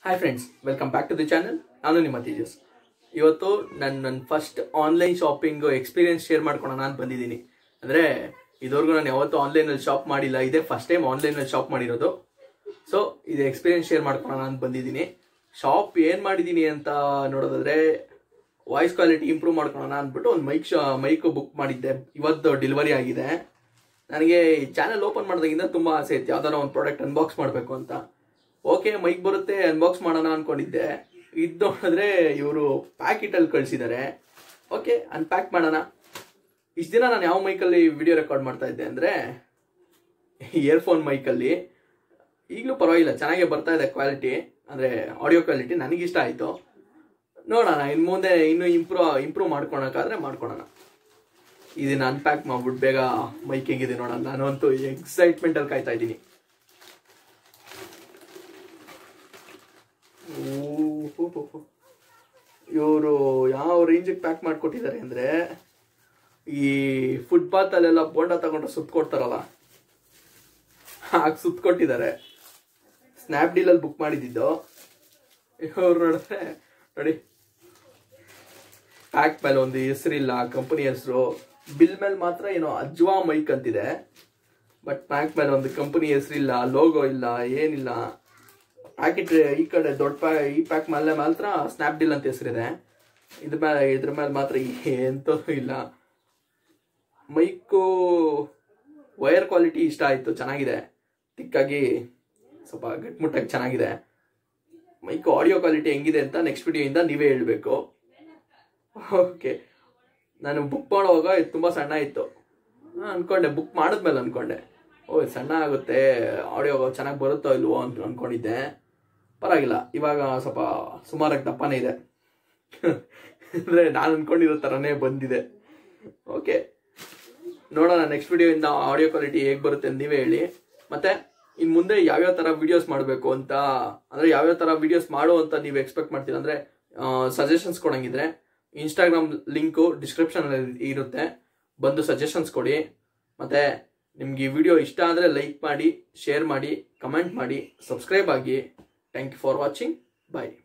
hi friends welcome back to the channel ನಾನು ನಿಮ್ಮ ತೇಜಸ್ ಇವತ್ತು ನನ್ನ ನನ್ನ first online shopping experience share ಮಾಡ್ಕೊಳೋಣ ಅಂತ ಬಂದಿದ್ದೀನಿ ಅಂದರೆ ಇದುವರೆಗೂ ನಾನು ಯಾವತ್ತೂ ಆನ್ಲೈನಲ್ಲಿ ಶಾಪ್ ಮಾಡಿಲ್ಲ ಇದೇ ಫಸ್ಟ್ ಟೈಮ್ ಆನ್ಲೈನಲ್ಲಿ ಶಾಪ್ ಮಾಡಿರೋದು ಸೊ ಇದು ಎಕ್ಸ್ಪೀರಿಯನ್ಸ್ ಶೇರ್ ಮಾಡ್ಕೊಳೋಣ ಅಂತ ಬಂದಿದ್ದೀನಿ ಶಾಪ್ ಏನು ಮಾಡಿದ್ದೀನಿ ಅಂತ ನೋಡೋದಾದ್ರೆ ವಾಯ್ಸ್ ಕ್ವಾಲಿಟಿ ಇಂಪ್ರೂವ್ ಮಾಡ್ಕೊಳೋಣ ಅಂದ್ಬಿಟ್ಟು ಒಂದು ಮೈಕ್ ಶಾ ಮೈಕ್ ಬುಕ್ ಮಾಡಿದ್ದೆ ಇವತ್ತು ಡೆಲಿವರಿ ಆಗಿದೆ ನನಗೆ ಈ ಚಾನಲ್ ಓಪನ್ ಮಾಡಿದಾಗಿಂದ ತುಂಬ ಆಸೆ ಇತ್ತು ಯಾವ್ದಾರ ಒಂದು ಪ್ರಾಡಕ್ಟ್ ಅನ್ಬಾಕ್ಸ್ ಮಾಡಬೇಕು ಅಂತ ಓಕೆ ಮೈಕ್ ಬರುತ್ತೆ ಅನ್ಬಾಕ್ಸ್ ಮಾಡೋಣ ಅನ್ಕೊಂಡಿದ್ದೆ ಇದು ನೋಡಿದ್ರೆ ಇವರು ಪ್ಯಾಕೆಟಲ್ಲಿ ಕಳಿಸಿದ್ದಾರೆ ಓಕೆ ಅನ್ಪ್ಯಾಕ್ ಮಾಡೋಣ ಇಷ್ಟು ದಿನ ನಾನು ಯಾವ ಮೈಕಲ್ಲಿ ವಿಡಿಯೋ ರೆಕಾರ್ಡ್ ಮಾಡ್ತಾ ಇದ್ದೆ ಅಂದರೆ ಇಯರ್ಫೋನ್ ಮೈಕಲ್ಲಿ ಈಗಲೂ ಪರವಾಗಿಲ್ಲ ಚೆನ್ನಾಗೇ ಬರ್ತಾ ಇದೆ ಕ್ವಾಲಿಟಿ ಅಂದರೆ ಆಡಿಯೋ ಕ್ವಾಲಿಟಿ ನನಗಿಷ್ಟ ಆಯಿತು ನೋಡೋಣ ಇನ್ನು ಮುಂದೆ ಇನ್ನೂ ಇಂಪ್ರೂವ್ ಇಂಪ್ರೂವ್ ಮಾಡ್ಕೊಳಕ್ಕಾದ್ರೆ ಮಾಡ್ಕೊಳೋಣ ಇದನ್ನ ಅನ್ಪ್ಯಾಕ್ ಮಾಡ್ಬಿಟ್ಟು ಬೇಗ ಮೈಕ್ ಹೆಂಗಿದೆ ನೋಡೋಣ ನಾನಂತೂ ಎಕ್ಸೈಟ್ಮೆಂಟಲ್ಲಿ ಕಾಯ್ತಾ ಇದ್ದೀನಿ ಇವರು ಯಾವ ರೇಂಜಿಗೆ ಪ್ಯಾಕ್ ಮಾಡಿಕೊಟ್ಟಿದ್ದಾರೆ ಅಂದರೆ ಈ ಫುಟ್ಪಾತಲ್ಲೆಲ್ಲ ಬೋಂಡ ತಗೊಂಡ್ರೆ ಸುತ್ಕೊಡ್ತಾರಲ್ಲ ಹಾಗೆ ಸುತ್ಕೊಟ್ಟಿದ್ದಾರೆ ಸ್ನ್ಯಾಪ್ಡೀಲಲ್ಲಿ ಬುಕ್ ಮಾಡಿದ್ದಿದ್ದು ಇವ್ರು ನೋಡಿದ್ರೆ ನೋಡಿ ಪ್ಯಾಕ್ ಮೇಲೆ ಒಂದು ಹೆಸರಿಲ್ಲ ಕಂಪನಿ ಹೆಸರು ಬಿಲ್ ಮೇಲೆ ಮಾತ್ರ ಏನೋ ಅಜ್ವಾ ಮೈಕ್ ಅಂತಿದೆ ಬಟ್ ಪ್ಯಾಕ್ ಮೇಲೆ ಒಂದು ಕಂಪನಿ ಹೆಸರಿಲ್ಲ ಲೋಗೋ ಇಲ್ಲ ಏನಿಲ್ಲ ಪ್ಯಾಕೆಟ್ ಈ ಕಡೆ ದೊಡ್ಡ ಪ್ಯಾ ಈ ಪ್ಯಾಕ್ ಮೇಲೆ ಮಾತ್ರ ಸ್ನ್ಯಾಪ್ಡೀಲ್ ಅಂತ ಹೆಸರಿದೆ ಇದ್ರ ಮೇಲೆ ಇದ್ರ ಮೇಲೆ ಮಾತ್ರ ಎಂಥದ್ದು ಇಲ್ಲ ಮೈಕು ವೈರ್ ಕ್ವಾಲಿಟಿ ಇಷ್ಟ ಆಯಿತು ಚೆನ್ನಾಗಿದೆ ತಿಕ್ಕಾಗಿ ಸ್ವಲ್ಪ ಗಟ್ಮುಟ್ಟಾಗಿ ಚೆನ್ನಾಗಿದೆ ಮೈಕು ಆಡಿಯೋ ಕ್ವಾಲಿಟಿ ಹೆಂಗಿದೆ ಅಂತ ನೆಕ್ಸ್ಟ್ ವಿಡಿಯೋಯಿಂದ ನೀವೇ ಹೇಳಬೇಕು ಓಕೆ ನಾನು ಬುಕ್ ಮಾಡುವಾಗ ಇದು ತುಂಬ ಸಣ್ಣ ಇತ್ತು ನಾನು ಅನ್ಕೊಂಡೆ ಬುಕ್ ಮಾಡಿದ್ಮೇಲೆ ಅನ್ಕೊಂಡೆ ಓ ಇದು ಸಣ್ಣ ಆಗುತ್ತೆ ಆಡಿಯೋ ಚೆನ್ನಾಗಿ ಬರುತ್ತೋ ಇಲ್ವೋ ಅಂತ ಅನ್ಕೊಂಡಿದ್ದೆ ಪರವಾಗಿಲ್ಲ ಇವಾಗ ಸ್ವಲ್ಪ ಸುಮಾರಾಗಿ ದಪ್ಪನೇ ಇದೆ ಅಂದರೆ ನಾನು ಅನ್ಕೊಂಡಿರೋ ಥರನೇ ಬಂದಿದೆ ಓಕೆ ನೋಡೋಣ ನೆಕ್ಸ್ಟ್ ವಿಡಿಯೋಯಿಂದ ಆಡಿಯೋ ಕ್ವಾಲಿಟಿ ಹೇಗೆ ಬರುತ್ತೆ ಅಂತ ನೀವೇ ಹೇಳಿ ಮತ್ತೆ ಇನ್ನು ಮುಂದೆ ಯಾವ್ಯಾವ ಥರ ವಿಡಿಯೋಸ್ ಮಾಡಬೇಕು ಅಂತ ಅಂದರೆ ಯಾವ್ಯಾವ ಥರ ವಿಡಿಯೋಸ್ ಮಾಡು ಅಂತ ನೀವು ಎಕ್ಸ್ಪೆಕ್ಟ್ ಮಾಡ್ತೀರಾ ಅಂದರೆ ಸಜೆಷನ್ಸ್ ಕೊಡಂಗಿದ್ರೆ ಇನ್ಸ್ಟಾಗ್ರಾಮ್ ಲಿಂಕು ಡಿಸ್ಕ್ರಿಪ್ಷನಲ್ಲಿ ಇರುತ್ತೆ ಬಂದು ಸಜೆಷನ್ಸ್ ಕೊಡಿ ಮತ್ತು ನಿಮ್ಗೆ ಈ ವಿಡಿಯೋ ಇಷ್ಟ ಆದರೆ ಲೈಕ್ ಮಾಡಿ ಶೇರ್ ಮಾಡಿ ಕಮೆಂಟ್ ಮಾಡಿ ಸಬ್ಸ್ಕ್ರೈಬ್ ಆಗಿ thank you for watching bye